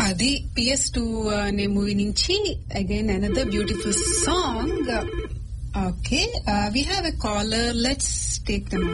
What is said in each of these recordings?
అది PS two అనే movie నుంచి again another beautiful song okay we have a caller let's take them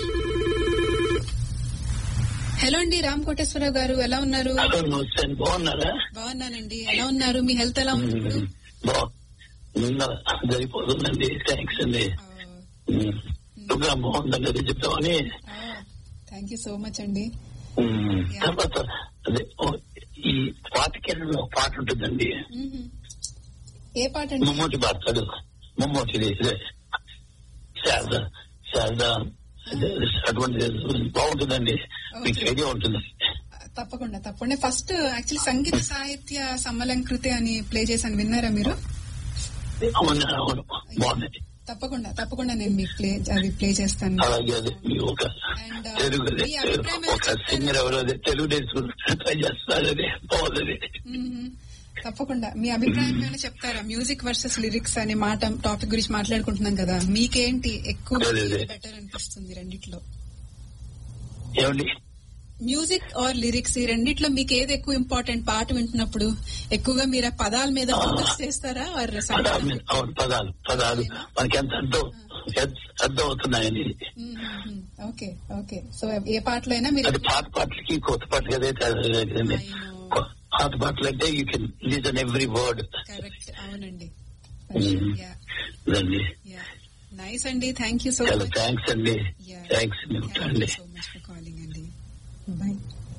hello అండి రామ్ కోటేశ్వరరావు గారు ఎలా ఉన్నారు హలో నమస్తే అండి బాగున్నారా బాగున్నానండి ఎలా ఉన్నారు మీ హెల్త్ ఎలా ఉంది ఇప్పుడు? బా నిన్న జరిగిపోతుందండి థ్యాంక్స్ అండి ఉమ్. ప్రోగ్రామ్ బాగుందండి అది చెప్తామని థ్యాంక్ యూ సో మచ్ అండి ఉమ్. తర్వాత అదే ఓ, ఈ పాతికేళ్ళలో ఒక పాట ఉంటుందండి మ్మ్. ఏ పాట అండి మమ్మూటి పాడతాడు మమ్మూటిది ఇదే శారద శారద అదే, అటువంటి బాగుంటుందండి మీకు ఐడియా ఉంటుంది తప్పకుండా తప్పకుండా ఫస్ట్ యాక్చువల్లీ సంగీత సాహిత్య సమ్మలంకృతి అని ప్లే చేశాను విన్నారా మీరు అవును అవును బాగుంది తప్పకుండా తప్పకుండా నేను మీకు ప్లే అది ప్లే చేస్తాను అలాగే అదే మీ ఒక And, uh, తెలుగు మీ అభిప్రాయం ఒక సింగర్ ఎవరో అదే తెలుగు నేర్చుకుని ట్రై చేస్తున్నారు అదే బాగుంది మ్మ్. తప్పకుండా మీ అభిప్రాయం ఏమైనా చెప్తారా మ్యూజిక్ వర్సెస్ లిరిక్స్ అనే మాట టాపిక్ గురించి మాట్లాడుకుంటున్నాం కదా మీకేంటి ఎక్కువ అదే, అదే. బెటర్ అనిపిస్తుంది రెండిట్లో ఏమండి మ్యూజిక్ ఆర్ లిరిక్స్ ఈ రెండిట్లో మీకు ఏది ఎక్కువ ఇంపార్టెంట్ పాట వింటున్నప్పుడు ఎక్కువగా మీరు ఆ పదాల మీద ఫోకస్ చేస్తారా or పదాలు సంగీతం? మీద- అవును పదాలు పదాలు మనకి ఎంత అర్థం ఎంత అర్థం అవుతున్నాయని hmm, hmm. Okay okay so ఏ పాటలో అయినా మీరు అది పాత పాటలకి కొత్త పాటలకి అదే తేడా కదండి. కొ- పాత పాటలు అంటే you can listen every word correct అవునండి మ్మ్. యా యా నైస్ అండి థ్యాంక్ యూ సో చాలా మచ్ థ్యాంక్స్ అండి Yeah. థ్యాంక్స్ అండి సో మచ్ ఫర్ కాలింగ్ అండి బాయ్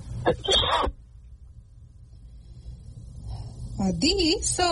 అది సో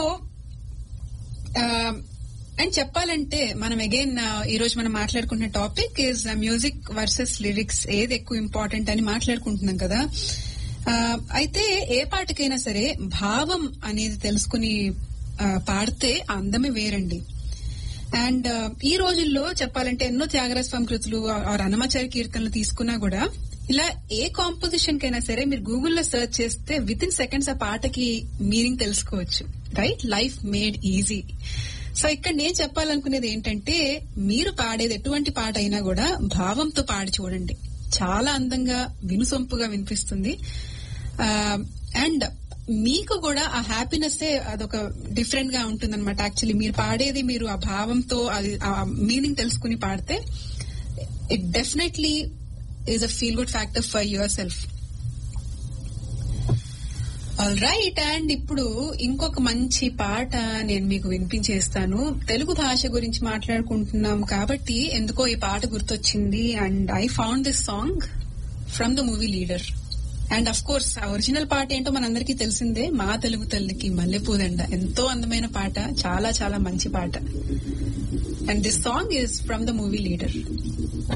అండ్ చెప్పాలంటే మనం అగైన్ ఈ రోజు మనం మాట్లాడుకుంటున్న topic is music versus lyrics ఏది ఎక్కువ ఇంపార్టెంట్ అని మాట్లాడుకుంటున్నాం కదా Uh, అయితే ఏ పాటకైనా సరే భావం అనేది తెలుసుకుని uh, పాడితే ఆ అందమే వేరండి అండ్ ఈ రోజుల్లో చెప్పాలంటే ఎన్నో త్యాగరాజ స్వామి కృతులు ఆర్ అన్నమాచారి కీర్తనలు తీసుకున్నా కూడా ఇలా ఏ కాంపోజిషన్ కైనా సరే మీరు గూగుల్లో సెర్చ్ చేస్తే విత్ ఇన్ సెకండ్స్ ఆ పాటకి మీనింగ్ తెలుసుకోవచ్చు right life made easy so ఇక్కడ నేను చెప్పాలనుకునేది ఏంటంటే మీరు పాడేది ఎటువంటి పాట అయినా కూడా భావంతో పాడి చూడండి చాలా అందంగా వినుసొంపుగా వినిపిస్తుంది అండ్ మీకు కూడా ఆ హ్యాపీనెస్ అదొక డిఫరెంట్ గా ఉంటుంది అనమాట యాక్చువల్లీ మీరు పాడేది మీరు ఆ భావంతో అది ఆ మీనింగ్ తెలుసుకుని పాడితే it definitely is a feel good factor for yourself all right and ఇప్పుడు ఇంకొక మంచి పాట నేను మీకు వినిపించేస్తాను తెలుగు భాష గురించి మాట్లాడుకుంటున్నాం కాబట్టి ఎందుకో ఈ పాట గుర్తొచ్చింది and I found this song from the movie Leader and of course ఆ ఒరిజినల్ పాట ఏంటో మనందరికీ తెలిసిందే మా తెలుగు తల్లికి మల్లెపూదండ ఎంతో అందమైన పాట చాలా చాలా మంచి పాట and this song is from the movie leader